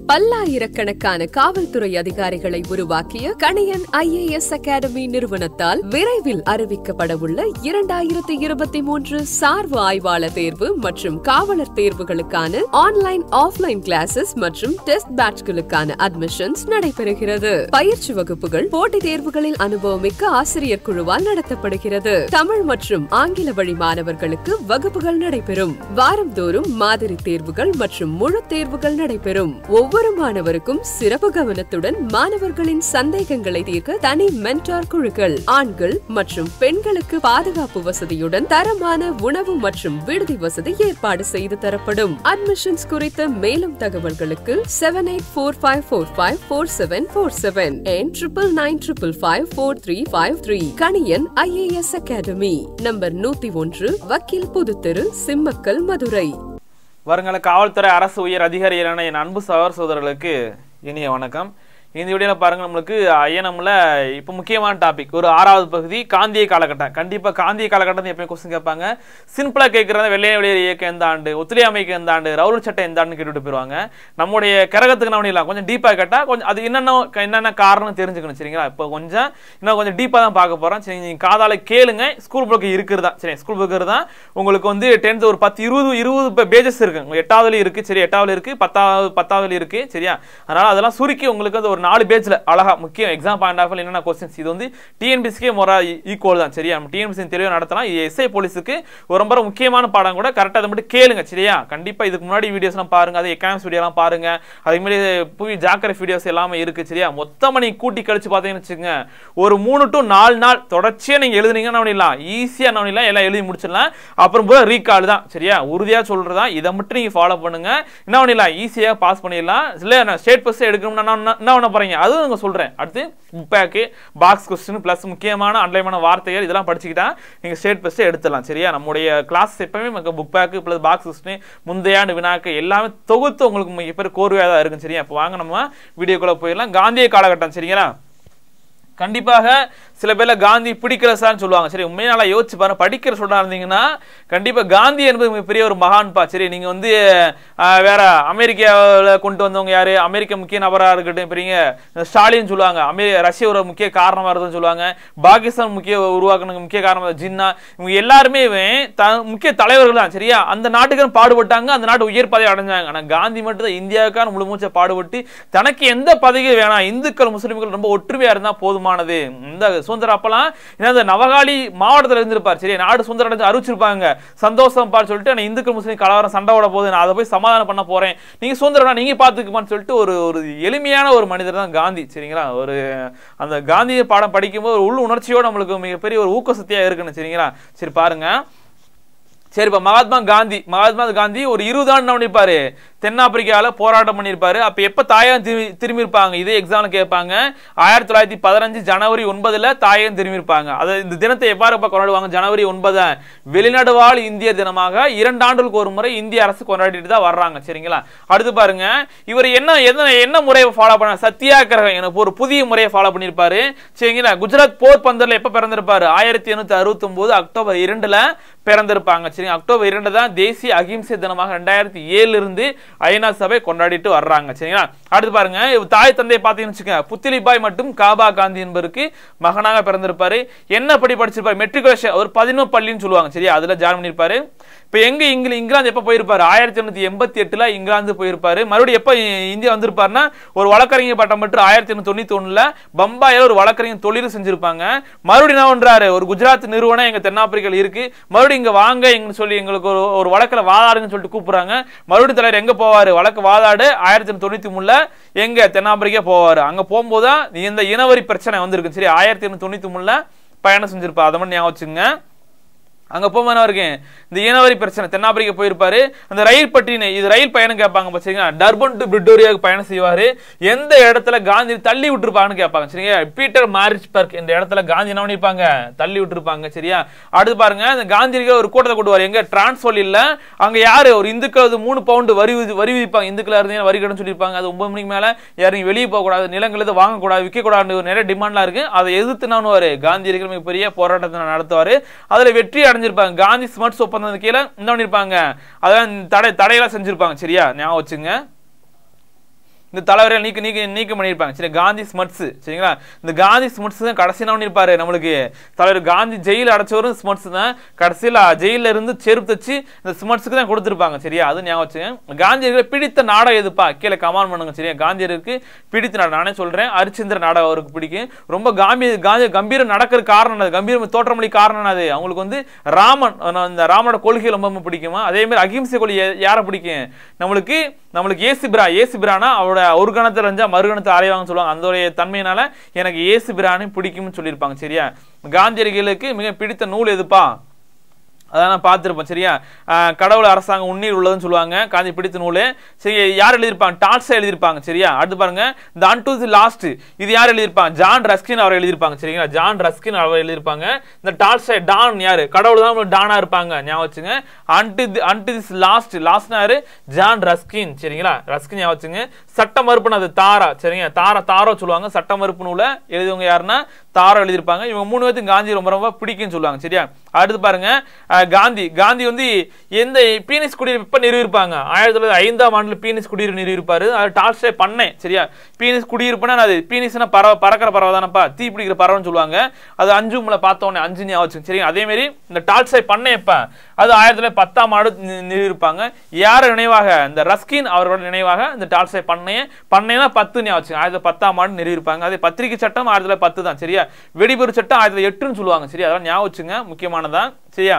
பல்லாயிரக்கணக்கான காவல்துறை அதிகாரிகளை உருவாக்கிய கணியன் ஐஏஎஸ் அகாடமி நிறுவனத்தால் விரைவில் அறிவிக்கப்படவுள்ள இரண்டாயிரத்தி இருபத்தி மூன்று சார்பு ஆய்வாளர் தேர்வு மற்றும் காவலர் தேர்வுகளுக்கான ஆன்லைன் ஆஃப்லைன் கிளாஸஸ் மற்றும் டெஸ்ட் பேட்ச்களுக்கான அட்மிஷன்ஸ் நடைபெறுகிறது பயிற்சி வகுப்புகள் போட்டித் தேர்வுகளில் அனுபவமிக்க ஆசிரியர் குழுவால் நடத்தப்படுகிறது தமிழ் மற்றும் ஆங்கில வழி மாணவர்களுக்கு வகுப்புகள் நடைபெறும் வாரந்தோறும் மாதிரி தேர்வுகள் மற்றும் முழு தேர்வுகள் நடைபெறும் ஒவ்வொரு மாணவருக்கும் சிறப்பு கவனத்துடன் மாணவர்களின் சந்தேகங்களை தீர்க்க தனி மென்டார் குழுக்கள் ஆண்கள் மற்றும் பெண்களுக்கு பாதுகாப்பு வசதியுடன் தரமான உணவு மற்றும் விடுதி வசதி ஏற்பாடு செய்து தரப்படும் அட்மிஷன்ஸ் குறித்த மேலும் தகவல்களுக்கு seven eight four five four five four seven four seven என் triple nine triple five four three five three Kaniyan IAS academy number நூத்தி ஒன்று வக்கீல் புதுத்தெரு சிம்மக்கல் மதுரை வருங்கால காவல்துறை அரசு உயர் அதிகாரிகளான என் அன்பு சகோதர சகோதரர்களுக்கு இனிய வணக்கம் இந்த வீடியோவில் பாருங்க நம்மளுக்கு ஐஎன்எம்ல இப்போ முக்கியமான டாபிக் ஒரு ஆறாவது பகுதி காந்திய காலகட்டம் கண்டிப்பாக காந்திய காலகட்டம் எப்பயும் கொஸ்டின் கேட்பாங்க சிம்பிளாக கேட்குறத வெள்ளைய வெளியேறு இயக்கம் எந்த ஆண்டு ஒத்துழையாமைக்கு எந்த ஆண்டு ரவுல் சட்டம் எந்த ஆண்டுன்னு கேட்டுட்டு போயிருவாங்க நம்முடைய கரகத்துக்கு நான் இல்லை கொஞ்சம் டீப்பாக கேட்டால் கொஞ்சம் அது என்னென்ன என்னென்ன காரணம் தெரிஞ்சுக்கணும் சரிங்களா இப்போ கொஞ்சம் இன்னும் கொஞ்சம் டீப்பாக தான் பார்க்க போகிறோம் சரி நீங்கள் காதால கேளுங்க ஸ்கூல் புக் இருக்கிறதா சரி ஸ்கூல் புக் தான் உங்களுக்கு வந்து டென்த் ஒரு பத்து இருபது இருபது பேஜஸ் இருக்கு உங்களுக்கு எட்டாவதுல இருக்கு சரி எட்டாவதுல இருக்கு பத்தாவது பத்தாவது இருக்கு சரியா அதனால அதெல்லாம் சுருக்கி உங்களுக்கு வந்து ஒரு நாலு பேஜ்ல அழகா முக்கியம் எக்ஸாம் பாயிண்ட் ஆஃப் என்னென்ன கொஸ்டின்ஸ் இது வந்து டிஎன்பிசிக்கே முறை ஈக்குவல் தான் சரியா நம்ம டிஎன்பிசி தெளிவாக நடத்தலாம் இது எஸ்ஐ போலீஸுக்கு ஒரு ரொம்ப முக்கியமான பாடம் கூட கரெக்டாக அதை மட்டும் கேளுங்க சரியா கண்டிப்பா இதுக்கு முன்னாடி வீடியோஸ்லாம் பாருங்க அது எக்கனாமிக்ஸ் வீடியோலாம் பாருங்க அதுக்கு முன்னாடி புவி ஜாக்கிரஃபி வீடியோஸ் எல்லாமே இருக்கு சரியா மொத்தமா நீங்க கூட்டி கழிச்சு பார்த்தீங்கன்னு வச்சுக்கோங்க ஒரு மூணு டு நாலு நாள் தொடர்ச்சியா நீங்க எழுதுனீங்கன்னா என்ன பண்ணிடலாம் ஈஸியா என்ன பண்ணிடலாம் எல்லாம் எழுதி முடிச்சிடலாம் அப்புறம் போய் ரீகால் தான் சரியா உறுதியா சொல்றதா இதை மட்டும் நீங்க ஃபாலோ பண்ணுங்க என்ன பண்ணிடலாம் ஈஸியா பாஸ் பண்ணிடலாம் இல்ல நான் ஸ்டேட் பஸ் எடுக்கணும்னா நான் என்ன- என்ன பண்ண போறீங்க அதுவும் நான் சொல்றேன் அடுத்து book back box question plus முக்கியமான அண்டர்லைமான வார்த்தைகள் இதெல்லாம் படிச்சுக்கிட்டா நீங்க ஸ்டேட் பஸ்ட் எடுத்துடலாம் சரியா நம்முடைய கிளாஸ் எப்பவுமே நமக்கு book back plus box question முந்தைய ஆண்டு வினாக்கு எல்லாமே தொகுத்து உங்களுக்கு மிகப்பெரிய கோர்வையாக தான் இருக்கும் சரியா இப்போ வாங்க நம்ம வீடியோக்குள்ள போயிடலாம் காந்திய காலகட்டம் சரிங்களா கண்டிப்பாக சில பேர்ல காந்தி பிடிக்கல சார்னு சொல்லுவாங்க சரி உண்மையா நல்லா யோசிச்சு பாருங்க படிக்கிற சொல்றா இருந்தீங்கன்னா கண்டிப்பா காந்தி என்பது மிகப்பெரிய ஒரு மகான்பா சரி நீங்க வந்து ஆஹ், வேற அமெரிக்காவில் கொண்டு வந்தவங்க யாரு அமெரிக்க முக்கிய நபரா இருக்கட்டும் பெரிய ஸ்டாலின் சொல்லுவாங்க அமெரி ரஷ்ய ஒரு முக்கிய காரணமா இருந்ததுன்னு சொல்லுவாங்க பாகிஸ்தான் முக்கிய உருவாக்குனதுக்கு முக்கிய காரணம் ஜின்னா இவங்க எல்லாருமே த- முக்கிய தலைவர்கள் தான் சரியா அந்த நாட்டுக்கு பாடுபட்டாங்க அந்த நாட்டு உயர் பதவி அடைஞ்சாங்க ஆனா காந்தி மட்டும் தான் இந்தியாவுக்கான முழு மூச்சை பாடுபட்டு தனக்கு எந்த பதவியும் வேணாம் இந்துக்கள் முஸ்லிம்கள் ரொம்ப ஒற்றுமையா இருந்தா போதுமானது இந்த சுதந்திரம் அப்பெல்லாம் ஏன்னா இந்த நவகாலி மாவட்டத்துல இருந்திருப்பார் சரி நாடு சுதந்திரம் அடைஞ்சு அறிவிச்சிருப்பாங்க சந்தோஷம் பார் சொல்லிட்டு நான் இந்துக்கள் முஸ்லீம் கலவரம் சண்டை ஓட போகுது நான் அதை போய் சமாதானம் பண்ண போறேன் நீங்க சுதந்திரம் நீங்க பாத்துக்குமான்னு சொல்லிட்டு ஒரு ஒரு எளிமையான ஒரு மனிதர் தான் காந்தி சரிங்களா ஒரு அந்த காந்திய பாடம் படிக்கும்போது ஒரு உள் உணர்ச்சியோட நம்மளுக்கு மிகப்பெரிய ஒரு ஊக்க சக்தியா இருக்குன்னு சரிங்களா சரி பாருங்க சரிப்பா மகாத்மா காந்தி மகாத்மா காந்தி ஒரு இருபது ஆண்டு என்ன பண்ணிருப்பாரு தென்னாப்பிரிக்கால போராட்டம் பண்ணியிருப்பாரு அப்ப எப்ப தாயகம் திரும்பி திரும்பி இருப்பாங்க இதே எக்ஸாம்ல கேட்பாங்க ஆயிரத்தி தொள்ளாயிரத்தி பதினஞ்சு ஜனவரி ஒன்பதுல தாயகம் திரும்பி இருப்பாங்க அது இந்த தினத்தை எவ்வாறு இப்ப கொண்டாடுவாங்க ஜனவரி ஒன்பது வெளிநாடு வாழ் இந்திய தினமாக இரண்டு ஆண்டுகளுக்கு ஒரு முறை இந்திய அரசு கொண்டாடிட்டு தான் வர்றாங்க சரிங்களா அடுத்து பாருங்க இவர் என்ன என்ன என்ன முறையை ஃபாலோ பண்ண சத்தியாகிரகம் எனக்கு ஒரு புதிய முறையை ஃபாலோ பண்ணியிருப்பாரு சரிங்களா குஜராத் போர் பந்தர்ல எப்ப பிறந்திருப்பாரு ஆயிரத்தி எண்ணூத்தி அறுபத்தி ஒன்பது அக்டோபர் இரண்டுல பிறந்திருப்பாங்க சரி அக்டோபர் இரண்டு தான் தேசிய அகிம்சை தினமாக ரெண்டாயிரத்தி ஏழுல இருந்து ஐநா சபை கொண்டாடிட்டு வர்றாங்க சரிங்களா அடுத்து பாருங்க இவர் தாய் தந்தை பார்த்தீங்கன்னு வச்சுக்கோங்க புத்திலிபாய் மற்றும் காபா காந்தி என்பவருக்கு மகனாக பிறந்திருப்பாரு என்ன படி படிச்சிருப்பாரு மெட்ரிகுலேஷன் ஒரு பதினொன்று பள்ளின்னு சொல்லுவாங்க சரியா அதுல ஜாயின் பண்ணியிருப்பாரு இப்போ எங்க இங்கில இங்கிலாந்து எப்போ போயிருப்பாரு ஆயிரத்தி எண்ணூத்தி எண்பத்தி எட்டுல இங்கிலாந்து போயிருப்பாரு மறுபடியும் எப்போ இந்தியா வந்திருப்பாருன்னா ஒரு வழக்கறிஞர் பட்டம் பெற்று ஆயிரத்தி எண்ணூத்தி தொண்ணூத்தி ஒண்ணுல பம்பாயில ஒரு வழக்கறிஞர் தொழில் செஞ்சிருப்பாங்க மறுபடியும் என்ன பண்றாரு ஒரு குஜராத் நிறுவனம் எங்க தென்னாப்பிரிக்கல் இருக்கு மறுபடியும் இங்க வாங்க எங்க சொல்லி எங்களுக்கு ஒரு ஒரு வழக்கில் வாதாடுங்கன்னு சொல்லிட்டு கூப்பிடுறாங்க மறுபடியும் தலைவர் எங்க போவாரு வழக்கு வாதாடு ஆயிரத்தி எண்ணூத்தி தொண்ணூத்தி மூணுல எங்க தென்னாப்பிரிக்கா போவாரு அங்க போகும்போது தான் இந்த இனவரி பிரச்சனை வந்திருக்கு சரி ஆயிரத்தி எண்ணூத்தி தொண்ணூத்தி மூணுல பயணம் செஞ்சிருப்பா அதை மட்டும் ஞாபகம் வச்சுங்க அங்க போகும்போது இருக்கேன் இந்த இனவரி பிரச்சனை தென்னாப்பிரிக்கா போயிருப்பாரு அந்த ரயில் பட்டினை இது ரயில் பயணம் கேட்பாங்க பாத்தீங்களா டர்பன் டு பிரிட்டோரியாவுக்கு பயணம் செய்வாரு எந்த இடத்துல காந்தி தள்ளி விட்டுருப்பாங்கன்னு கேட்பாங்க சரிங்க பீட்டர் மாரிச் பர்க் இந்த இடத்துல காந்தி என்ன பண்ணிருப்பாங்க தள்ளி விட்டுருப்பாங்க சரியா அடுத்து பாருங்க இந்த காந்திக்கு ஒரு கூட்டத்தை கூட்டுவார் எங்க டிரான்ஸ்போர்ட் இல்ல அங்க யாரு ஒரு இந்துக்கள் அது மூணு பவுண்டு வரி விதி- வரி விதிப்பாங்க இந்துக்களா இருந்தீங்க வரி கடன் சொல்லியிருப்பாங்க அது ஒன்பது மணிக்கு மேல யாரும் வெளியே போக கூடாது நிலங்கள் எதுவும் வாங்கக்கூடாது விற்கக்கூடாது நிறைய டிமாண்ட்லாம் இருக்கு அதை எதிர்த்து நான் காந்தி இருக்கிற மிகப்பெரிய போராட்டத்தை நடத்துவாரு அதுல வெற்றி அடைஞ்சிருப்பாங்க காந்தி ஸ்மர்ட்ஸ் ஒப்பந்தம் கீழே என்ன பண்ணிருப்பாங்க அதான் தடை தடையெல்லாம் செஞ்சிருப்பாங்க சரியா ஞாபகம் வச்சுங்க இந்த தலைவரை நீக்க நீக்க நீக்கம் பண்ணியிருப்பாங்க சரி காந்தி ஸ்மட்ஸ் சரிங்களா இந்த காந்தி ஸ்மட்ஸ் தான் கடைசி என்ன பண்ணியிருப்பாரு நம்மளுக்கு தலைவர் காந்தி ஜெயில் அடைச்சவரும் ஸ்மட்ஸ் தான் கடைசியில் ஜெயில இருந்து செருப்பு தச்சு இந்த ஸ்மட்ஸுக்கு தான் கொடுத்துருப்பாங்க சரியா அது ஞாபகம் வச்சுங்க காந்தியர்களை பிடித்த நாடகம் எதுப்பா கீழே கமான் பண்ணுங்க சரியா காந்தியருக்கு பிடித்த நாடகம் நானே சொல்றேன் அரிச்சந்திர நாடகம் அவருக்கு பிடிக்கும் ரொம்ப காமி காந்தி கம்பீரம் நடக்கிற காரணம் அது கம்பீரம் தோற்றமொழி காரணம் அது அவங்களுக்கு வந்து ராமன் அஹ் இந்த ராமனோட கொள்கை ரொம்ப ரொம்ப பிடிக்குமா அதே மாதிரி அகிம்சை கொள்கை யா- யாரை பிடிக்கும் நம்மளுக்கு நம்மளுக்கு ஏசு பிரா ஏசு பிரானா அவரோட ஒரு கணத்தை இருந்தா மறுகணத்தை அறைவாங்கன்னு சொல்லுவாங்க அந்த தன்மையினால எனக்கு ஏசு பிரானு பிடிக்கும்னு சொல்லியிருப்பாங்க சரியா காந்தியடிகளுக்கு மிக பிடித்த நூல் எதுப்பா அதான் நான் பார்த்துருப்பேன் சரியா ஆஹ் கடவுள் அரசாங்கம் உண்ணீர் உள்ளதுன்னு சொல்லுவாங்க காந்தி பிடித்த நூல் சரி யார் எழுதியிருப்பாங்க டாட்ஸா எழுதியிருப்பாங்க சரியா அடுத்து பாருங்க the unto the last இது யார் எழுதியிருப்பாங்க ஜான் ரஸ்கின் அவர் எழுதியிருப்பாங்க சரிங்களா ஜான் ரஸ்கின் அவர் எழுதியிருப்பாங்க இந்த டாட்ஸா டான் யாரு கடவுள் தான் உங்களுக்கு டானா இருப்பாங்க ஞாபகம் வச்சுங்க unto unto this last last யாரு ஜான் ரஸ்கின் சரிங்களா ரஸ்கின் ஞாபகம் வச்சுங்க சட்ட மறுப்புன்னு அது தாரா சரிங்க தாரா தாரோ சொல்லுவாங்க சட்ட மறுப்பு நூலை எழுதியவங்க யாருன்னா தாரோ எழுதியிருப்பாங்க இவங்க மூணு பேர்த்துக்கு காந்தி ரொம்ப ரொம்ப பிடிக்கும்னு சொல்லுவாங்க சரியா அடுத்து பாருங்க அஹ், காந்தி காந்தி வந்து எந்த பீனிஸ் குடியிருப்பு எப்ப நிறுவிருப்பாங்க ஆயிரத்தி தொள்ளாயிரத்தி ஐந்தாம் ஆண்டுல பீனிஸ் குடியிருப்பு நிறுவிருப்பாரு அது டால்ஸ்டே பண்ணேன் சரியா பீனிஸ் குடியிருப்புனா அது பீனிஸ்னா பறவை பறக்கிற பறவை தானப்பா தீ பிடிக்கிற பறவைன்னு சொல்லுவாங்க அது அஞ்சு உங்களை பார்த்த உடனே அஞ்சு ஞாபகம் வச்சுங்க. சரிங்க அதே மாதிரி இந்த டால்ஸ்டே பண்ணை எப்ப அது ஆயிரத்தி தொள்ளாயிரத்தி பத்தாம் ஆண்டு நி- நிறுவிருப்பாங்க யார் நினைவாக இந்த ரஸ்கின் அவரோட நினைவாக இந்த டால்ஸ்டே பண்ணைய பண்ணைனா பத்து ஞாபகம் வச்சுங்க. ஆயிரத்தி தொள்ளாயிரத்தி பத்தாம் ஆண்டு நிறுவிருப்பாங்க அதே பத்திரிகை சட்டம் ஆயிரத்தி தொள்ளாயிரத்தி பத்து தான் சரியா வெடிபொரு சட்டம் ஆயிரத்தி தொள்ளாயிரத்தி எட்டுன்னு சொல்லுவாங்க சரியா அதெல்லாம் ஞாபகம் வச்சுங்க முக்கியமானதான் சரியா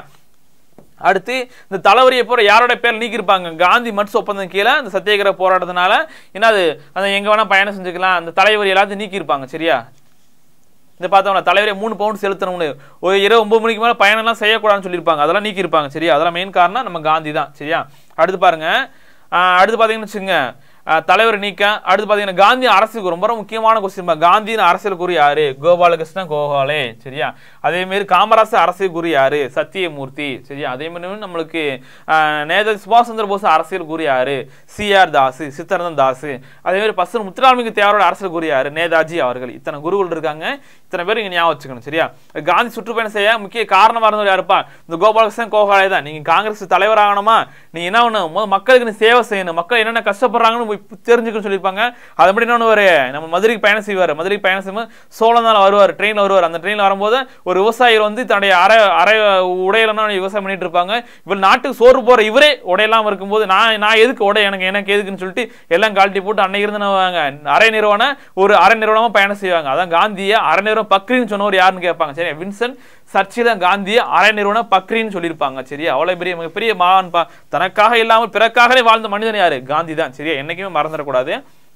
அடுத்து இந்த தலைவரியை போற யாரோட பேர் நீக்கியிருப்பாங்க காந்தி மட்ஸ் ஒப்பந்தம் கீழே இந்த சத்தியாகிரக போராட்டத்தினால என்னது அந்த எங்க வேணா பயணம் செஞ்சுக்கலாம் அந்த தலைவர் எல்லாத்தையும் நீக்கியிருப்பாங்க சரியா இந்த பார்த்தோம்னா தலைவரே மூணு பவுண்ட் செலுத்தணும்னு ஒரு இரவு ஒன்பது மணிக்கு மேலே பயணம்லாம் செய்யக்கூடாதுன்னு சொல்லியிருப்பாங்க அதெல்லாம் நீக்கியிருப்பாங்க சரியா அதெல்லாம் மெயின் காரணம் நம்ம காந்தி தான் சரியா அடுத்து பாருங்க ஆஹ் அடுத்து பார்த்தீங்கன்னு வச்சுங்க ஆஹ் தலைவர் நீக்க அடுத்து பார்த்தீங்கன்னா காந்தி அரசுக்கு ரொம்ப ரொம்ப முக்கியமான கொஸ்டின் காந்தியின் அரசியல் குரு யாரு கோபாலகிருஷ்ணன் கோபாலே சரியா அதே மாதிரி காமராசர் அரசியல் குரு யாரு சத்தியமூர்த்தி சரியா அதே மாதிரி நம்மளுக்கு ஆஹ் நேதாஜி சுபாஷ் சந்திர போஸ் அரசியல் குரு யாரு சி ஆர் தாஸ் சித்தரந்தன் தாஸ் அதே மாதிரி பசு முத்துராமலிங்க தேவரோட அரசியல் குரு யாரு நேதாஜி அவர்கள் இத்தனை குருகள் இருக்காங்க இத்தனை பேர் இங்க ஞாபகம் வச்சுக்கணும் சரியா காந்தி சுற்றுப்பயணம் செய்ய முக்கிய காரணமா இருந்தவர் யாருப்பா இந்த கோபாலகிருஷ்ணன் கோகாலே தான் நீங்க காங்கிரஸ் தலைவர் ஆகணுமா நீங்க என்ன ஒண்ணு முதல்ல மக்களுக்கு நீ சேவை செய்யணும் மக்கள் என்னென்ன கஷ்டப்படுறாங்கன்னு போய் தெரிஞ்சுக்கணும்னு சொல்லியிருப்பாங்க அது அப்படி என்ன பண்ணுவாரு நம்ம மதுரைக்கு பயணம் செய்வார் மதுரைக்கு பயணம் செய்யும்போது சோழந்தால வருவார் ட்ரெயின்ல வருவார் அந்த ட்ரெயின்ல வரும்போது ஒரு விவசாயிகள் வந்து தன்னுடைய அரை அரை உடையிலாம் விவசாயம் பண்ணிட்டு இருப்பாங்க இவர் நாட்டுக்கு சோறு போற இவரே உடையெல்லாம் இருக்கும்போது நான் நான் எதுக்கு உடை எனக்கு எனக்கு எதுக்குன்னு சொல்லிட்டு எல்லாம் கழட்டி போட்டு அன்னைக்கு இருந்து வாங்க அரை நிறுவனம் ஒரு அரை நிறுவனமா பயணம் செய்வாங்க அதான் காந்திய அரை நிறுவனம் பக்ரின்னு சொன்னவர் யாருன்னு கேட்பாங்க சரி வின்சென்ட் சர்ச்சில் தான் காந்திய அரை நிறுவனம் பக்ரின்னு சொல்லியிருப்பாங்க சரியா அவ்வளவு பெரிய மிகப்பெரிய மகான்பா தனக்காக இல்லாமல் பிறக்காகவே வாழ்ந்த மனிதன் யாரு காந்தி தான் சரியா என்னைக்குமே மறந்துடக்கூடாது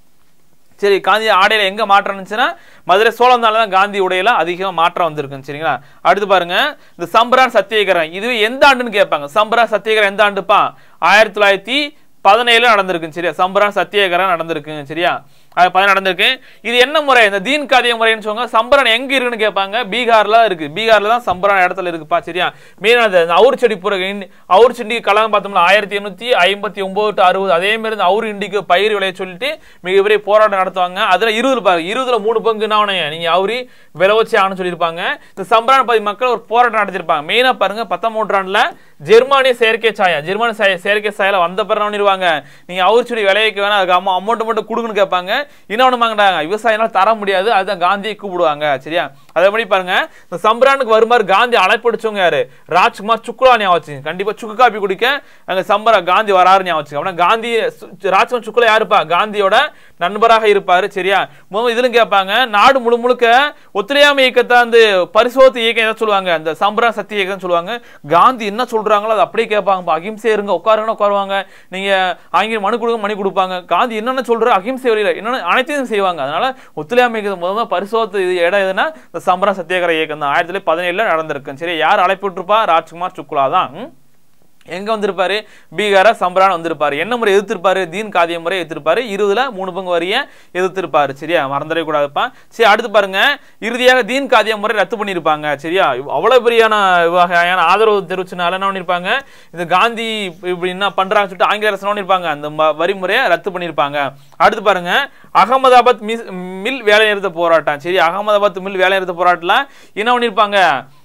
சரி காந்தி ஆடையில எங்க மாற்றம் இருந்துச்சுன்னா மதுரை சோழந்தால தான் காந்தி உடையில அதிகமா மாற்றம் வந்திருக்கு சரிங்களா அடுத்து பாருங்க இந்த சம்பரான் சத்தியகிரகம் இது எந்த ஆண்டுன்னு கேட்பாங்க சம்பரான் சத்தியகிரகம் எந்த ஆண்டுப்பா ஆயிரத்தி தொள்ளாயிரத்தி பதினேழுல நடந்திருக்கு சரியா சம்பரான் சத்தியகிரகம் நடந்திருக்கு சரியா அது பதினேழு நடந்திருக்கு இது என்ன முறை இந்த தீன் காதிய முறைன்னு சொல்லுவாங்க சம்பரான் எங்க இருக்குன்னு கேட்பாங்க பீகார்ல இருக்கு பீகார்ல தான் சம்பரான் இடத்துல இருக்குப்பா சரியா மீன் அந்த அவுர் செடி புற அவுர் செடி கலகம் பார்த்தோம்னா ஆயிரத்தி எண்ணூத்தி ஐம்பத்தி ஒன்பது டு அறுபது அதே மாதிரி இந்த அவுர் இண்டிக்கு பயிர் விளைய சொல்லிட்டு மிகப்பெரிய போராட்டம் நடத்துவாங்க அதுல இருபது பாருங்க இருபதுல மூணு பங்கு என்ன ஆகணும்? நீங்க அவுரி விலை வச்சு ஆகணும்னு சொல்லியிருப்பாங்க இந்த சம்பரான் பகுதி மக்கள் ஒரு போராட்டம் நடத்திருப்பாங்க மெயினா பாருங்க பத்தாம் நூற்றாண்டுல ஜெர்மானிய செயற்கை சாயா ஜெர்மானிய சாய- செயற்கை சாயில வந்த பிறகு என்ன பண்ணிருவாங்க நீங்க அவுர் செடி விளைவிக்க வேணா அதுக்கு அம்மா அமௌண்ட் மட்டும் கொடுங்கன்னு கேட்பாங்க இன்னொன்னு வாங்கிட்டாங்க விவசாயினால தர முடியாது அதுதான் காந்தியை கூப்பிடுவாங்க சரியா அதேபடி பாருங்க இந்த சம்பரானுக்கு வருமாறு காந்தி அழைப்படுச்சவங்க யாரு ராஜ்குமார் சுக்குலா ஞாபகம் வச்சுங்க. கண்டிப்பா சுக்கு காப்பி குடிக்க அங்க சம்பரா காந்தி வராரு ஞாபகம் வச்சுங்க. அப்படின்னா காந்தி சு- ராஜ்குமார் சுக்குலா யாருப்பா காந்தியோட நண்பராக இருப்பாரு சரியா முதல்ல இதுலும் கேட்பாங்க நாடு முழு முழுக்க ஒத்துழையாமை இயக்கத்தை அந்த பரிசோத்து இயக்கம் எதை சொல்லுவாங்க அந்த சம்பரா சக்தி இயக்கம் சொல்லுவாங்க காந்தி என்ன சொல்றாங்களோ அதை அப்படியே கேட்பாங்க அகிம்சை இருங்க உட்காருங்க உட்காருவாங்க நீங்க ஆங்கிலம் மனு கொடுங்க மணி கொடுப்பாங்க காந்தி என்னென்ன சொல்ற அகிம்சை வழியில என்னென்ன அனைத்தையும் செய்வாங்க அதனால ஒத்துழையாமை இயக்கத்தை முதல்ல பரிசோத்து இது இடம் எதுனா இந்த சம்பரா சத்தியாகிரக இயக்கம் தான் ஆயிரத்தி தொள்ளாயிரத்தி பதினேழுல நடந்திருக்கு சரி யார் அழைப்பு விட்டுருப்பா ராஜ்குமார் சுக்லா தான் ம்? எங்க வந்திருப்பாரு பீகார சம்பரான் வந்திருப்பாரு என்ன முறை எதிர்த்திருப்பாரு தீன் காதிய முறை எதிர்த்திருப்பாரு இருபதுல மூணு பங்கு வரிய எதிர்த்திருப்பாரு சரியா மறந்துடவே கூடாதுப்பா சரி அடுத்து பாருங்க இறுதியாக தீன் காதிய முறை ரத்து பண்ணியிருப்பாங்க சரியா அவ்வளவு பெரியான வகையான ஆதரவு தெரிவிச்சனால என்ன பண்ணிருப்பாங்க இந்த காந்தி இப்படி என்ன பண்றாங்கன்னு சொல்லிட்டு ஆங்கில அரசு என்ன பண்ணிருப்பாங்க அந்த ம- வரிமுறையை ரத்து பண்ணியிருப்பாங்க அடுத்து பாருங்க அகமதாபாத் மிஸ்- மில் வேலை நிறுத்த போராட்டம் சரி அகமதாபாத் மில் வேலை நிறுத்த போராட்டத்துல என்ன பண்ணிருப்பாங்க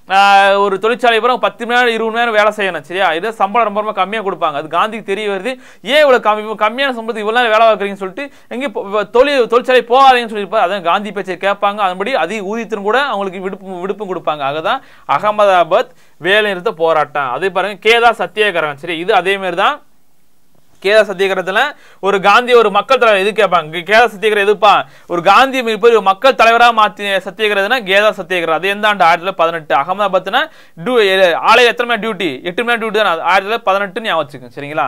ஆஹ், ஒரு தொழிற்சாலை பூரா பத்து மணி நேரம் இருபது மணி நேரம் வேலை செய்யணும் சரியா இது சம்பளம் ரொம்ப ரொம்ப கம்மியாக கொடுப்பாங்க அது காந்திக்கு தெரிய வருது ஏன் இவ்வளோ கம்மி இவ்வளவு கம்மியான சம்பளத்துக்கு இவ்வளோ நேரம் வேலை பார்க்குறீங்கன்னு சொல்லிட்டு எங்கேயும் போ- வ- தொழில் தொழிற்சாலை போகாதீங்கன்னு சொல்லியிருப்பாரு அதான் காந்தி பேச்சை கேட்பாங்க அதன்படி அதிக ஊதியத்திനും கூட அவங்களுக்கு விடுப்பு விடுப்பும் கொடுப்பாங்க அதுதான் அகமதாபாத் வேலை நிறுத்த போராட்டம் அதே பாருங்க கேதா சத்தியாகிரகம் சரி இது அதே மாதிரி தான் கேதா சத்தியாகிரகத்துல ஒரு காந்தி ஒரு மக்கள் தலைவர் எது கேட்பாங்க கேதா சத்தியாகிரகம் எதுப்பா ஒரு காந்தி இப்ப ஒரு மக்கள் தலைவராக மாத்தி சத்தியாகிரகம்னா கேதா சத்தியாகிரகம் அது எந்த ஆண்டு ஆயிரத்தி தொள்ளாயிரத்தி பதினெட்டு அகமதாபாத்னா டியூ ஆலய எத்தனை மணி டியூட்டி எட்டு மணி டியூட்டி தான் ஆயிரத்தி தொள்ளாயிரத்தி பதினெட்டு ஞாபகம் வச்சுக்கோங்க சரிங்களா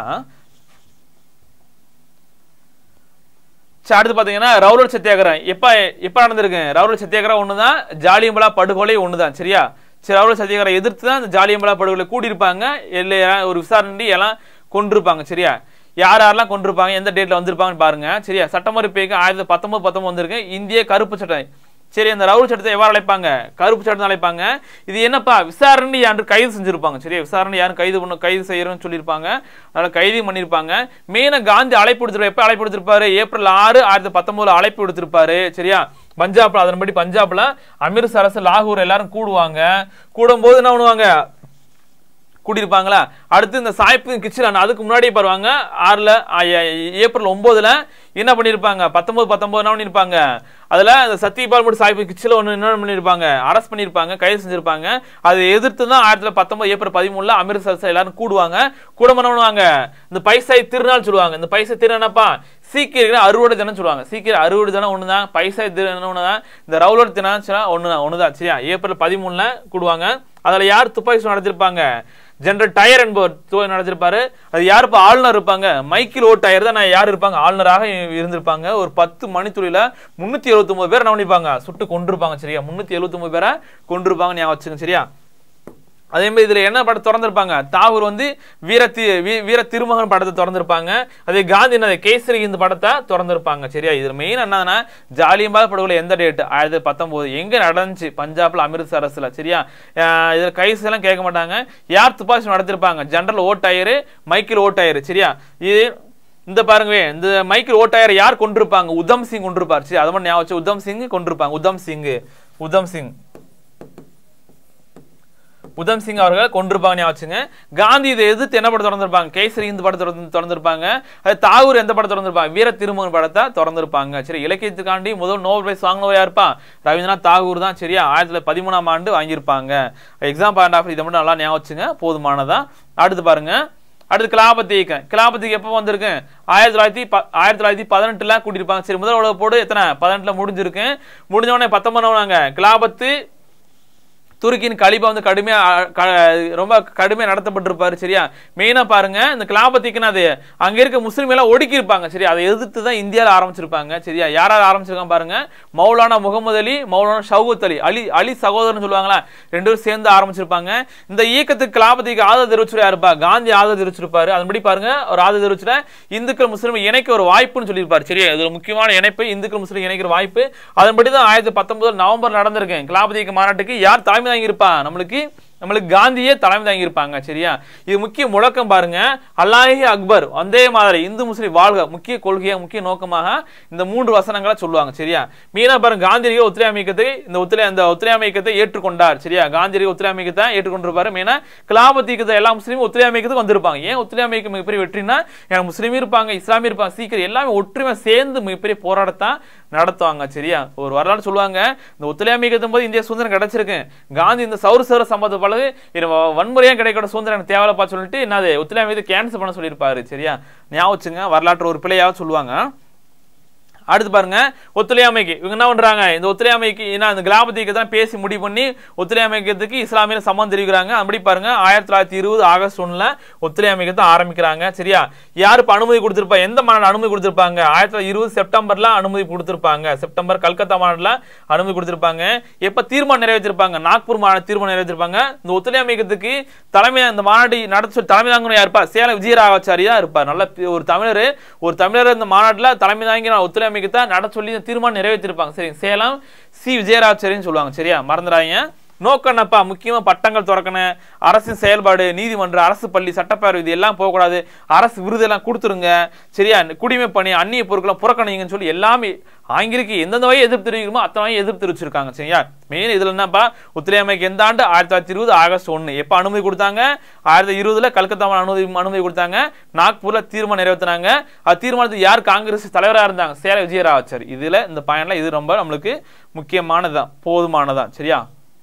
சரி, அடுத்து பாத்தீங்கன்னா ரவுலட் சத்தியாகிரகம் எப்ப எப்ப நடந்திருக்கு ரவுலட் சத்தியாகிரகம் ஒண்ணுதான் ஜாலியம்பலா படுகொலை ஒண்ணுதான் சரியா சரி ரவுலட் சத்தியாகிரகம் எதிர்த்து தான் இந்த ஜாலியம்பலா படுகொலை கூடியிருப்பாங்க இல்லை ஒரு விசாரணை எல்லாம் கொண்டிருப்பாங்க சரியா யார் யாரெல்லாம் கொண்டிருப்பாங்க எந்த டேட்ல வந்திருப்பாங்கன்னு பாருங்க சரியா சட்டமன்ற பேக்கு ஆயிரத்தி பத்தொன்பது பத்தொன்பது வந்திருக்கு இந்திய கருப்பு சட்டம் சரி அந்த ரவுல் சட்டத்தை எவ்வாறு அழைப்பாங்க கருப்பு சட்டத்தை அழைப்பாங்க இது என்னப்பா விசாரணை யாரு கைது செஞ்சிருப்பாங்க சரியா விசாரணை யாரும் கைது பண்ண கைது செய்யறோம்னு சொல்லியிருப்பாங்க அதனால கைது பண்ணியிருப்பாங்க மெயினா காந்தி அழைப்பு கொடுத்துருப்பாரு எப்ப அழைப்பு கொடுத்திருப்பாரு ஏப்ரல் ஆறு ஆயிரத்தி பத்தொன்பதுல அழைப்பு கொடுத்திருப்பாரு சரியா பஞ்சாப்ல அதன்படி பஞ்சாப்ல அமிர்தசரஸ் லாகூர் எல்லாரும் கூடுவாங்க கூடும்போது என்ன பண்ணுவாங்க கூட்டியிருப்பாங்களா அடுத்து இந்த சாய்ப்பு கிச்சன் அதுக்கு முன்னாடியே பாருவாங்க ஆறுல ஆ, ஏ- ஏப்ரல் ஒன்பதுல என்ன பண்ணியிருப்பாங்க பத்தொன்பது பத்தொன்பது என்ன பண்ணியிருப்பாங்க அதுல இந்த சத்தியபால் மட்டும் சாய்ப்பு கிச்சில் ஒன்று என்ன பண்ணியிருப்பாங்க அரெஸ்ட் பண்ணியிருப்பாங்க கைது செஞ்சிருப்பாங்க அதை எதிர்த்து தான் ஆயிரத்தி தொள்ளாயிரத்தி பத்தொன்பது ஏப்ரல் பதிமூணுல அமிர்தசரஸ் எல்லாரும் கூடுவாங்க கூட என்ன பண்ணுவாங்க இந்த பைசாய் திருநாள் சொல்லுவாங்க இந்த பைசா திருநாப்பா சீக்கிரம் அறுவடை தினம் சொல்லுவாங்க சீக்கிரம் அறுவடை தினம் ஒன்று தான் பைசா தினம் ஒன்று தான் இந்த ரவுலட் தினம் ஒன்று தான் ஒன்று தான் சரியா ஏப்ரல் பதிமூணுல கூடுவாங்க அதில் யார் துப்பாக்கி சூடு நடத்திருப்பாங்க ஜெனரல் டயர் என்பவர் துவ- நடத்திருப்பாரு அது யார் இப்போ ஆளுநர் இருப்பாங்க மைக்கேல் ஓ டயர் தான் நான் யார் இருப்பாங்க ஆளுநராக இ- இருந்திருப்பாங்க ஒரு பத்து மணித்துளியில முன்னூத்தி எழுபத்தி ஒன்பது பேர் என்ன பண்ணிருப்பாங்க சுட்டு கொண்டிருப்பாங்க சரியா முன்னூத்தி எழுபத்தி ஒன்பது பேரை கொண்டிருப்பாங்க ஞாபகம் வச்சுங்க சரியா அதே மாதிரி இதுல என்ன படம் திறந்திருப்பாங்க தாகூர் வந்து வீர தி வீ- வீர திருமகன் படத்தை திறந்திருப்பாங்க அதே காந்தி என்னது கேசரி இந்த படத்தை திறந்திருப்பாங்க சரியா இதுல மெயின் என்னன்னா ஜாலியம்பாக படுகொலை எந்த டேட் ஆயிரத்தி பத்தொன்பது எங்க நடந்துச்சு பஞ்சாப்ல அமிர்தசரஸ்ல சரியா அஹ் இதுல கைஸ் எல்லாம் கேட்க மாட்டாங்க யார் துப்பாக்கி நடத்திருப்பாங்க General O Dyer Michael O Dyer சரியா இது இந்த பாருங்கவே இந்த மைக்கேல் ஓ டயர் யார் கொண்டிருப்பாங்க உதம் சிங் கொண்டிருப்பார் சரி அதை மட்டும் ஞாபகம் வச்சு உதம் சிங் கொண்டிருப்பாங்க உதம் சிங் உதம் சிங் உதம் சிங் அவர்கள் கொண்டிருப்பாங்க ஞாபகம் வச்சுங்க காந்தி இதை எதிர்த்து என்ன படம் திறந்திருப்பாங்க கேசரி இந்த படத்தை திறந்து- திறந்திருப்பாங்க அது தாகூர் எந்த படம் திறந்திருப்பாங்க வீர திருமகன் படத்தை திறந்திருப்பாங்க சரி இலக்கியத்துக்காண்டி முதல் நோபல் பிரைஸ் வாங்கினவர் யாருப்பா ரவீந்திரநாத் தாகூர் தான் சரியா ஆயிரத்தி தொள்ளாயிரத்தி பதிமூணாம் ஆண்டு வாங்கியிருப்பாங்க எக்ஸாம் பாயிண்ட் ஆஃப் இதை மட்டும் நல்லா ஞாபகம் வச்சுங்க போதுமானதா அடுத்து பாருங்க அடுத்து கிலாபத்து இயக்கம் கிலாபத்துக்கு எப்போ வந்திருக்கு ஆயிரத்தி தொள்ளாயிரத்தி ப- ஆயிரத்தி தொள்ளாயிரத்தி பதினெட்டுல கூட்டியிருப்பாங்க சரி முதல் உலக போடு எத்தனை பதினெட்டுல முடிஞ்சிருக்கு முடிஞ்ச உடனே பத்தொன்பது கிலாபத்து துருக்கியின் கலிபா வந்து கடுமையா அ, க- ரொம்ப கடுமையா நடத்தப்பட்டிருப்பாரு சரியா மெயினா பாருங்க இந்த கிலாபத்திக்குன்னு அது அங்க இருக்க முஸ்லீம் எல்லாம் ஒடுக்கி இருப்பாங்க சரியா அதை எதிர்த்து தான் இந்தியால ஆரம்பிச்சிருப்பாங்க சரியா யாராவது ஆரம்பிச்சிருக்காங்க பாருங்க மௌலானா முகமது அலி மௌலானா ஷவுகத் அலி அலி அலி சகோதரன் சொல்லுவாங்களா ரெண்டு பேரும் சேர்ந்து ஆரம்பிச்சிருப்பாங்க இந்த இயக்கத்துக்கு கிலாபத்திக்கு ஆதரவு தெரிவிச்சு யாருப்பா காந்தி ஆதரவு தெரிவிச்சிருப்பாரு அதன்படி பாருங்க ஒரு ஆதரவு தெரிவிச்சுல இந்துக்கள் முஸ்லீம் இணைக்க ஒரு வாய்ப்புன்னு சொல்லியிருப்பாரு சரியா இது ஒரு முக்கியமான இணைப்பு இந்துக்கள் முஸ்லீம் இணைக்கிற வாய்ப்பு அதன்படி தான் ஆயிரத்தி பத்தொன்பது நவம்பர் நடந்திருக்கு கிலாபதிக்கு மாநாட்டுக்கு யார் தலைமை தாங்கி இருப்பா நம்மளுக்கு நம்மளுக்கு காந்தியே தலைமை தாங்கி இருப்பாங்க சரியா இது முக்கிய முழக்கம் பாருங்க அல்லாஹி அக்பர் வந்தே மாதிரி இந்து முஸ்லீம் வாழ்க முக்கிய கொள்கையா முக்கிய நோக்கமாக இந்த மூன்று வசனங்களை சொல்லுவாங்க சரியா மீனா பாருங்க காந்தியடிகள் ஒத்துழையாமை இயக்கத்தை இந்த ஒத்துழை அந்த ஒத்துழையாமை இயக்கத்தை ஏற்றுக்கொண்டார் சரியா காந்தியடிகள் ஒத்துழையாமை இயக்கத்தை ஏற்றுக்கொண்டிருப்பாரு மீனா கிலாபத் இயக்கத்தை எல்லா முஸ்லீமும் ஒத்துழையாமை இயக்கத்துக்கு வந்திருப்பாங்க ஏன் ஒத்துழையாமை இயக்கம் மிகப்பெரிய வெற்றினா எனக்கு முஸ்லீமும் இருப்பாங்க இஸ்லாமியும் இருப்பாங்க சீக்கிரம் எல்லாமே ஒற்றுமை சேர்ந்து மிகப்பெரிய போராட்டத்தான் நடத்துவாங்க சரியா ஒரு வரலாறு சொல்லுவாங்க இந்த ஒத்துழையாமை இயக்கத்தும் போது இந்திய சுதந்திரம் கிடைச்சிருக்கு காந்தி இந்த சௌர சௌர சம்பந்த பழகு இது வ- வன்முறையா கிடைக்கிற சுதந்திரம் எனக்கு தேவையில்லப்பா சொல்லிட்டு என்னது ஒத்துழையாமை இது கேன்சல் பண்ண சொல்லியிருப்பாரு சரியா ஞாபகம் வச்சுங்க வரலாற்று ஒரு பிள்ளையாவது சொல்லுவாங்க அடுத்து பாருங்க ஒத்துழையாமைக்கு இவங்க என்ன பண்றாங்க இந்த ஒத்துழையாமைக்கு என்ன இந்த கிராமத்துக்கு தான் பேசி முடிவு பண்ணி ஒத்துழையாமைக்கிறதுக்கு இஸ்லாமியர் சம்மந்தம் தெரிவிக்கிறாங்க அப்படி பாருங்க ஆயிரத்தி தொள்ளாயிரத்தி இருபது ஆகஸ்ட் ஒண்ணுல ஒத்துழையாமைக்கு ஆரம்பிக்கிறாங்க சரியா யார் இப்ப அனுமதி கொடுத்திருப்பா எந்த மாநாடு அனுமதி கொடுத்திருப்பாங்க ஆயிரத்தி தொள்ளாயிரத்தி இருபது செப்டம்பர்ல அனுமதி கொடுத்திருப்பாங்க செப்டம்பர் கல்கத்தா மாநாடுல அனுமதி கொடுத்திருப்பாங்க எப்ப தீர்மானம் நிறைவேற்றிருப்பாங்க நாக்பூர் மாநாடு தீர்மானம் நிறைவேற்றிருப்பாங்க இந்த ஒத்துழையாமைக்கிறதுக்கு தலைமை அந்த மாநாடு நடத்த சொல்லி தலைமை தாங்கணும் யாருப்பா சேலம் விஜயராகாச்சாரியா இருப்பார் நல்ல பி- ஒரு தமிழர் ஒரு தமிழர் இந்த மாநாட்டுல தலைமை தாங்கி நான் ஒத்துழைமைக்கு தான் நட சொல்லி இந்த தீர்மானம் நிறைவேற்றிருப்பாங்க சரி சேலம் சி விஜயராச்சாரின்னு சொல்லுவாங்க சரியா மறந்துடாதீங்க நோக்கம் என்னப்பா முக்கியமா பட்டங்கள் திறக்கணும் அரசின் செயல்பாடு நீதிமன்றம் அரசு பள்ளி சட்டப்பேரவை இது எல்லாம் போகக்கூடாது அரசு விருது எல்லாம் கொடுத்துருங்க சரியா குடிமை பணி அந்நிய பொருட்களை புறக்கணிங்கன்னு சொல்லி எல்லாமே ஆங்கிலிக்கு எந்தெந்த வகையை எதிர்ப்பு தெரிவிக்கணுமோ அத்தனை வகையை எதிர்ப்பு தெரிவிச்சிருக்காங்க சரியா மெயின் இதுல என்னப்பா ஒத்துழையாமைக்கு எந்த ஆண்டு ஆயிரத்தி தொள்ளாயிரத்தி இருபது ஆகஸ்ட் ஒன்று எப்போ அனுமதி கொடுத்தாங்க ஆயிரத்தி இருபதுல கல்கத்தாவில் அனுமதி அனுமதி கொடுத்தாங்க நாக்பூர்ல தீர்மானம் நிறைவேற்றினாங்க அது தீர்மானத்துக்கு யார் காங்கிரஸ் தலைவராக இருந்தாங்க சேர விஜயராவச்சார் இதுல இந்த பயன்ல இது ரொம்ப நம்மளுக்கு முக்கியமானதுதான் போதுமானதான் சரியா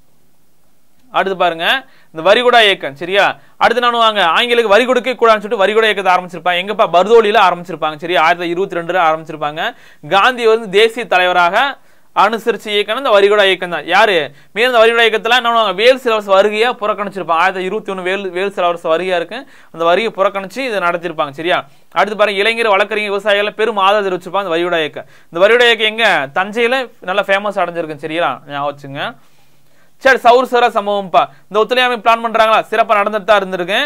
அடுத்து பாருங்க இந்த வரிகுடா இயக்கம் சரியா அடுத்து நான் வாங்க ஆங்கிலுக்கு வரி கொடுக்க கூடாதுன்னு சொல்லிட்டு வரிகுடா இயக்கத்தை ஆரம்பிச்சிருப்பாங்க எங்கப்பா பர்தோலியில ஆரம்பிச்சிருப்பாங்க சரியா ஆயிரத்தி இருபத்தி ரெண்டுல ஆரம்பிச்சிருப்பாங்க காந்தி வந்து தேசிய தலைவராக அனுசரிச்சு இயக்கம் இந்த வரிகுடா இயக்கம் தான் யாரு மேலும் இந்த வரிகுடா இயக்கத்துல என்ன பண்ணுவாங்க வேல் சிலவரசு வருகையா புறக்கணிச்சிருப்பாங்க ஆயிரத்தி இருபத்தி ஒன்று வேல் வேல் சிலவரசு வருகையா இருக்கு அந்த வரியை புறக்கணிச்சு இதை நடத்திருப்பாங்க சரியா அடுத்து பாருங்க இளைஞர் வழக்கறிஞர் விவசாயிகள் பெரும் ஆதரவு தெரிவிச்சிருப்பாங்க இந்த வரிகுடா இயக்கம் இந்த வரிகுடா இயக்கம் எங்க தஞ்சையில நல்லா ஃபேமஸ் அடைஞ்சிருக்கு சரியா ஞாபகம் வச்சுங்க சரி சவுர் சர சம்பவம்ப்பா இந்த ஒத்துழையாமை பிளான் பண்றாங்களா சிறப்பா நடந்துட்டு தான் இருந்திருக்கேன்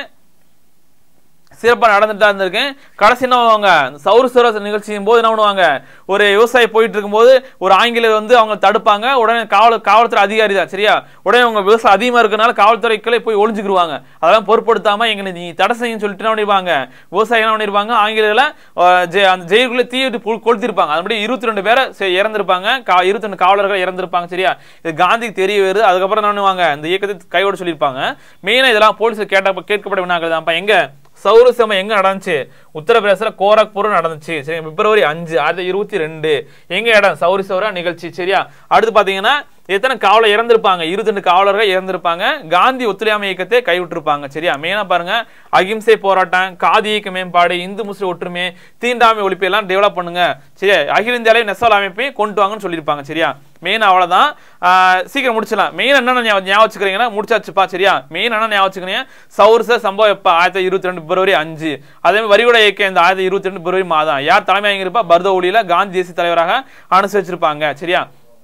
சிறப்பாக நடந்துட்டு தான் இருந்திருக்கேன் கடைசி என்ன பண்ணுவாங்க சவுர் சுர நிகழ்ச்சியும் போது என்ன பண்ணுவாங்க ஒரு விவசாயி போயிட்டு இருக்கும்போது ஒரு ஆங்கிலேயர் வந்து அவங்க தடுப்பாங்க உடனே காவல் காவல்துறை அதிகாரி தான் சரியா உடனே அவங்க விவசாயம் அதிகமாக இருக்கனால காவல்துறைக்களே போய் ஒளிஞ்சுக்கிருவாங்க அதெல்லாம் பொருட்படுத்தாம எங்க நீ தடை செய்யுன்னு சொல்லிட்டு என்ன பண்ணிருப்பாங்க விவசாயம் என்ன பண்ணிருப்பாங்க ஆங்கிலேயர்ல அஹ், ஜெ- அந்த ஜெயிலுக்குள்ளே தீ விட்டு கொ- கொளுத்திருப்பாங்க அதுபடி இருபத்தி ரெண்டு பேரை செ- இறந்திருப்பாங்க கா இருபத்தி ரெண்டு காவலர்கள் இறந்திருப்பாங்க சரியா இது காந்திக்கு தெரிய வருது அதுக்கப்புறம் என்ன பண்ணுவாங்க இந்த இயக்கத்தை கையோட சொல்லியிருப்பாங்க மெயினா இதெல்லாம் போலீஸ் கேட்ட கேட்கப்பட வினாக்கள் எங்க சௌரசமம் எங்க நடந்துச்சு உத்தரப்பிரதேசல கோரக்பூர் நடந்துச்சு சரி பிப்ரவரி அஞ்சு ஆயிரத்தி இருபத்தி ரெண்டு எங்க இடம் சௌரி சௌரா நிகழ்ச்சி சரியா அடுத்து பாத்தீங்கன்னா எத்தனை காவலர் இறந்திருப்பாங்க இருபத்தி ரெண்டு காவலர்கள் இறந்திருப்பாங்க காந்தி ஒத்துழையாமை இயக்கத்தை கைவிட்டிருப்பாங்க சரியா மெயினா பாருங்க அகிம்சை போராட்டம் காதி இயக்க மேம்பாடு இந்து முஸ்லிம் ஒற்றுமை தீண்டாமை ஒழிப்பு எல்லாம் டெவலப் பண்ணுங்க சரியா அகில இந்திய அளவில் நெசவால் அமைப்பை கொண்டு வாங்கன்னு சொல்லியிருப்பாங்க சரியா மெயின் அவ்வளவுதான் ஆஹ் சீக்கிரம் முடிச்சிடலாம் மெயின் என்னென்ன ஞாபகம் ஞாபகம் வச்சுக்கிறீங்கன்னா முடிச்சாச்சுப்பா சரியா மெயின் என்ன ஞாபகம் வச்சுக்கிறீங்க சௌர்ச சம்பவம் எப்ப ஆயிரத்தி இருபத்தி ரெண்டு பிப்ரவரி அஞ்சு அதே மாதிரி வரிகுடா இயக்கம் இந்த ஆயிரத்தி இருபத்தி ரெண்டு பிப்ரவரி மாதம் யார் தலைமை இருப்பா பர்தோலியில காந்தி தேசிய தலைவராக அனுசரிச்சிருப்பாங்க சரியா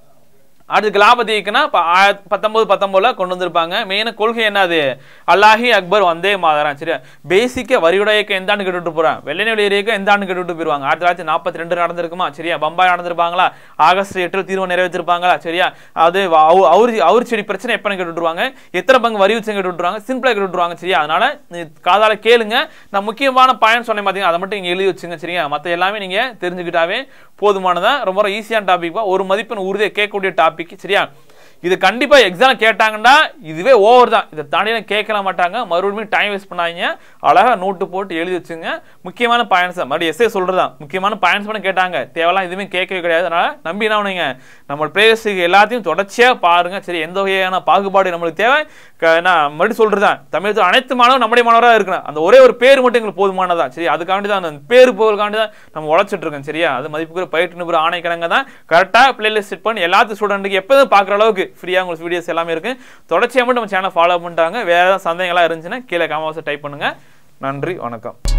அடுத்து கிலாபதி இயக்கம்னா இப்போ ஆயிரத்தி பத்தொன்பது பத்தொன்பதுல கொண்டு வந்திருப்பாங்க மெயின கொள்கை என்னது அல்லாஹி அக்பர் வந்தே மாதரான் சரியா பேசிக்கா வரியுடைய இயக்கம் எந்த ஆண்டு கேட்டுட்டு போறான் வெள்ளை இயக்கம் எந்த ஆண்டு கேட்டுட்டு போயிருவாங்க ஆயிரத்தி தொள்ளாயிரத்தி நாற்பத்தி ரெண்டு நடந்திருக்குமா சரியா பம்பாய் நடந்திருப்பாங்களா ஆகஸ்ட் எட்டு தீர்வு நிறைவேற்றிருப்பாங்களா சரியா அது அவ- அவுரி அவுரி செடி பிரச்சனை எப்ப கேட்டுருவாங்க எத்தனை பங்கு வரி வச்சு கேட்டுருவாங்க சிம்பிளா கேட்டுருவாங்க சரியா அதனால நீ காதால கேளுங்க நான் முக்கியமான பயன் சொன்னேன் பாத்தீங்க அதை மட்டும் இங்க எழுதி வச்சுங்க சரியா மத்த எல்லாமே நீங்க தெரிஞ்சுக்கிட்டாவே போதுமானதா ரொம்ப ஈஸியான டாபிக் ஒரு மதிப்பெண் உறுதியை கேட்கக்கூடிய டாபிக் சரியா இது கண்டிப்பா எக்ஸாம் கேட்டாங்கன்னா இதுவே ஓவர் தான் இதை தாண்டி கேட்கல மாட்டாங்க மறுபடியும் டைம் வேஸ்ட் பண்ணாதீங்க அழகா நோட்டு போட்டு எழுதி வச்சுங்க முக்கியமான பாயிண்ட்ஸ் மறுபடியும் எஸ்ஏ சொல்றதா முக்கியமான பாயிண்ட்ஸ் பண்ண கேட்டாங்க தேவைலாம் எதுவுமே கேட்கவே கிடையாது அதனால நம்பி என்ன பண்ணுங்க நம்ம பிளேயர்ஸுக்கு எல்லாத்தையும் தொடர்ச்சியா பாருங்க சரி எந்த வகையான பாகுபாடு நம்மளுக்கு தேவை க- நான் மறுபடியும் சொல்றதுதான் தமிழகத்தில் அனைத்து மாணவரும் நம்முடைய மாணவராக இருக்கணும் அந்த ஒரே ஒரு பேர் மட்டும் எங்களுக்கு போதுமானதா சரி அதுக்காண்டி தான் அந்த பேர் போவதுக்காண்டி தான் நம்ம உழைச்சிட்டு இருக்கோம் சரியா அது மதிப்புக்குரிய பயிற்று நிபுணர் ஆணைக்கிழங்க தான் கரெக்டாக பிளேலிஸ்ட் செட் பண்ணி எல்லாத்து ஸ்டூடெண்ட்டுக்கு எப்போதும் பார்க்குற அளவுக்கு ஃப்ரீயாக உங்களுக்கு வீடியோஸ் எல்லாமே இருக்கு தொடர்ச்சியாக மட்டும் நம்ம சேனல் ஃபாலோ பண்ணிட்டாங்க வேற ஏதாவது சந்தேகங்களாக இருந்துச்சுன்னா கீழே காமாவாசை டைப் பண்ணுங்க நன்றி வணக்கம்